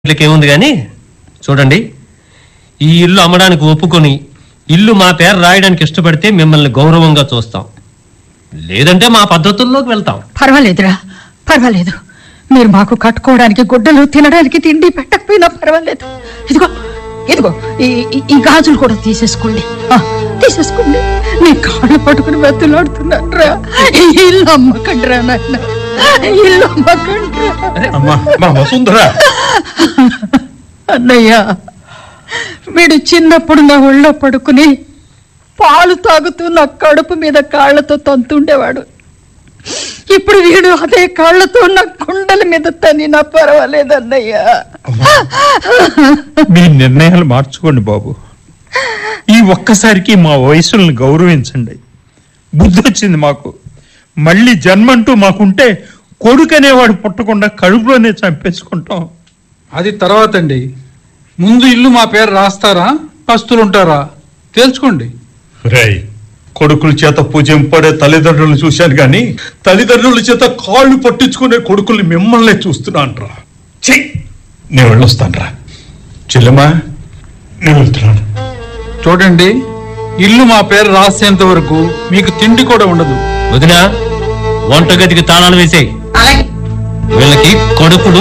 ఏముంది కానీ చూడండి ఈ ఇల్లు అమ్మడానికి ఒప్పుకొని ఇల్లు మా పేరు రాయడానికి ఇష్టపడితే మిమ్మల్ని గౌరవంగా చూస్తాం లేదంటే మా పద్ధతుల్లోకి వెళ్తాం పర్వాలేదురా పర్వాలేదు మీరు మాకు కట్టుకోవడానికి గుడ్డలు తినడానికి తిండి పెట్టకపోయినా పర్వాలేదు ఇదిగో ఇదిగో ఈ ఈ- ఈ గాజులు కూడా తీసేసుకోండి ఆ, తీసేసుకోండి మీ కాళ్ళు పట్టుకుని వెతులాడుతున్నాను రా ఈ ఇల్లు అమ్మకండి రా నాయన ఇల్లు అమ్మకండి రా. అమ్మా మా వసుంధర అన్నయ్య వీడు చిన్నప్పుడు నా ఒళ్ళో పడుకుని పాలు తాగుతూ నా కడుపు మీద కాళ్ళతో తంతుండేవాడు ఇప్పుడు వీడు అదే కాళ్ళతో నా కుండల మీద తనినా పర్వాలేదన్నయ్య మీ నిర్ణయాలు మార్చుకోండి బాబు ఈ ఒక్కసారికి మా వయసులను గౌరవించండి బుద్ధి వచ్చింది మాకు మళ్ళీ జన్మంటూ మాకుంటే కొడుకు అనేవాడు పుట్టకుండా కడుపులోనే చంపేసుకుంటాం అది తర్వాత అండి ముందు ఇల్లు మా పేరు రాస్తారా పస్తులుంటారా తేల్చుకోండి రేయ్ కొడుకుల చేత పూజింపడే తల్లిదండ్రులను చూశాను కానీ తల్లిదండ్రుల చేత కాళ్ళు పట్టించుకునే కొడుకుల్ని మిమ్మల్ని చూస్తున్నాను రా ఛీ నేను వెళ్ళొస్తాను రా చెల్లెమ్మా నేను వెళ్తున్నాను చూడండి ఇల్లు మా పేరు రాసేంత వరకు మీకు తిండి కూడా ఉండదు వదినా వంటగదికి తాళాలు వేసేయి వీళ్ళకి కడుపులు